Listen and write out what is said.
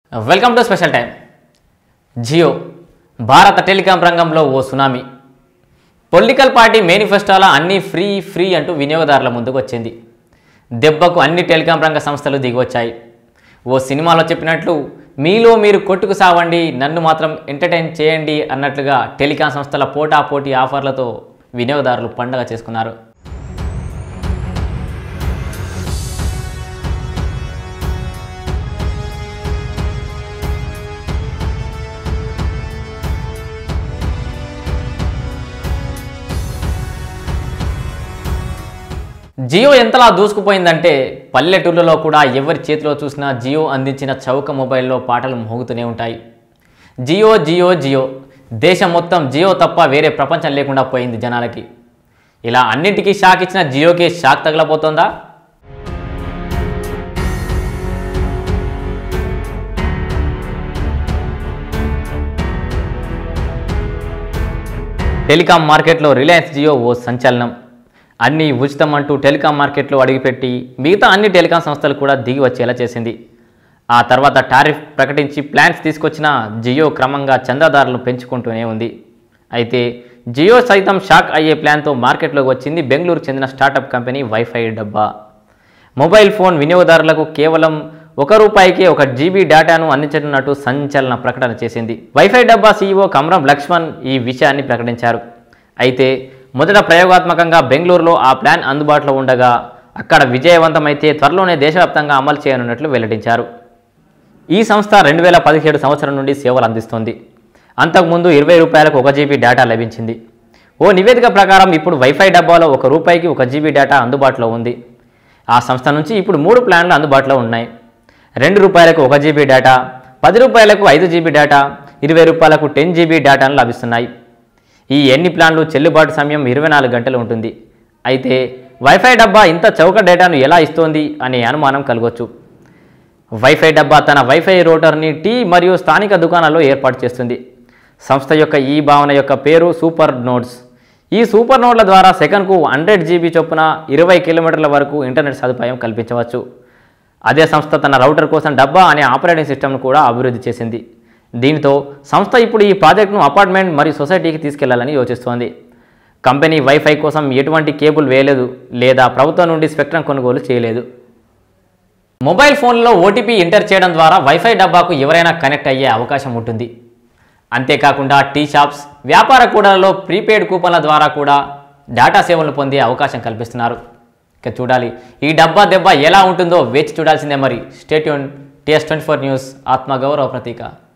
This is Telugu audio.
welcome to special time Jio భారత టెలికాం రంగంలో ఓ సునామీ పొలిటికల్ పార్టీ మేనిఫెస్టోలో అన్నీ ఫ్రీ ఫ్రీ అంటూ వినియోగదారుల ముందుకు వచ్చింది దెబ్బకు అన్ని టెలికాం రంగ సంస్థలు దిగివచ్చాయి ఓ సినిమాలో చెప్పినట్లు మీలో మీరు కొట్టుకు సావండి నన్ను మాత్రం ఎంటర్టైన్ చేయండి అన్నట్లుగా టెలికాం సంస్థల పోటా పోటీ ఆఫర్లతో వినియోగదారులు పండగ చేసుకున్నారు జియో ఎంతలా దూసుకుపోయిందంటే పల్లెటూళ్ళలో కూడా ఎవరి చేతిలో చూసినా జియో అందించిన చౌక మొబైల్లో పాటలు మోగుతూనే ఉంటాయి జియో జియో జియో దేశం మొత్తం జియో తప్ప వేరే ప్రపంచం లేకుండా పోయింది జనాలకి ఇలా అన్నింటికీ షాక్ ఇచ్చిన జియోకి షాక్ తగలబోతోందా టెలికాం మార్కెట్లో రిలయన్స్ జియో ఓ సంచలనం అన్ని ఉచితం అంటూ టెలికాం మార్కెట్లో అడుగుపెట్టి మిగతా అన్ని టెలికాం సంస్థలు కూడా దిగి వచ్చేలా చేసింది ఆ తర్వాత టారిఫ్ ప్రకటించి ప్లాన్స్ తీసుకొచ్చిన జియో క్రమంగా చందాదారులను పెంచుకుంటూనే ఉంది అయితే జియో సైతం షాక్ అయ్యే ప్లాన్తో మార్కెట్లోకి వచ్చింది బెంగళూరు చెందిన startup company WiFi Dabba mobile phone వినియోగదారులకు కేవలం ఒక రూపాయికే ఒక జీబీ డేటాను అందించనున్నట్టు సంచలన ప్రకటన చేసింది వైఫై డబ్బా సీఈఓ కమరం లక్ష్మణ్ ఈ విషయాన్ని ప్రకటించారు అయితే మొదట ప్రయోగాత్మకంగా బెంగళూరులో ఆ ప్లాన్ అందుబాటులో ఉండగా అక్కడ విజయవంతమైతే త్వరలోనే దేశవ్యాప్తంగా అమలు చేయనున్నట్లు వెల్లడించారు ఈ సంస్థ రెండు వేల పదిహేడు సంవత్సరం నుండి సేవలు అందిస్తోంది అంతకుముందు ఇరవై రూపాయలకు ఒక జీబీ డేటా లభించింది ఓ నివేదిక ప్రకారం ఇప్పుడు వైఫై డబ్బాలో ఒక రూపాయికి ఒక జీబీ డేటా అందుబాటులో ఉంది ఆ సంస్థ నుంచి ఇప్పుడు మూడు ప్లాన్లు అందుబాటులో ఉన్నాయి రెండు రూపాయలకు ఒక జీబీ డేటా పది రూపాయలకు ఐదు జీబీ డేటా ఇరవై రూపాయలకు టెన్ జీబీ డేటాను లభిస్తున్నాయి ఈ ఎన్ని ప్లాన్లు చెల్లుబాటు సమయం ఇరవై నాలుగు గంటలు ఉంటుంది అయితే వైఫై డబ్బా ఇంత చౌక డేటాను ఎలా ఇస్తోంది అనే అనుమానం కలగొచ్చు వైఫై డబ్బా తన వైఫై రోటర్ని టీ మరియు స్థానిక దుకాణాల్లో ఏర్పాటు చేస్తుంది సంస్థ యొక్క ఈ భావన యొక్క పేరు సూపర్ నోట్స్ ఈ సూపర్ నోట్ల ద్వారా సెకన్కు హండ్రెడ్ జీబీ చొప్పున ఇరవై కిలోమీటర్ల వరకు ఇంటర్నెట్ సదుపాయం కల్పించవచ్చు అదే సంస్థ తన రౌటర్ కోసం డబ్బా అనే ఆపరేటింగ్ సిస్టమ్ను కూడా అభివృద్ధి చేసింది దీనితో సంస్థ ఇప్పుడు ఈ ప్రాజెక్టును అపార్ట్మెంట్ మరియు సొసైటీకి తీసుకెళ్లాలని యోచిస్తోంది కంపెనీ వైఫై కోసం ఎటువంటి కేబుల్ వేయలేదు లేదా ప్రభుత్వం నుండి స్పెక్ట్రం కొనుగోలు చేయలేదు మొబైల్ ఫోన్లో ఓటీపీ ఎంటర్ చేయడం ద్వారా వైఫై డబ్బాకు ఎవరైనా కనెక్ట్ అయ్యే అవకాశం ఉంటుంది అంతేకాకుండా టీ షాప్స్ వ్యాపార కూడలలో ప్రీపెయిడ్ కూపన్ల ద్వారా కూడా డేటా సేవలను పొందే అవకాశం కల్పిస్తున్నారు ఇక చూడాలి ఈ డబ్బా దెబ్బ ఎలా ఉంటుందో వేచి చూడాల్సిందే మరి stay tuned TS twenty four news ఆత్మగౌరవ ప్రతీక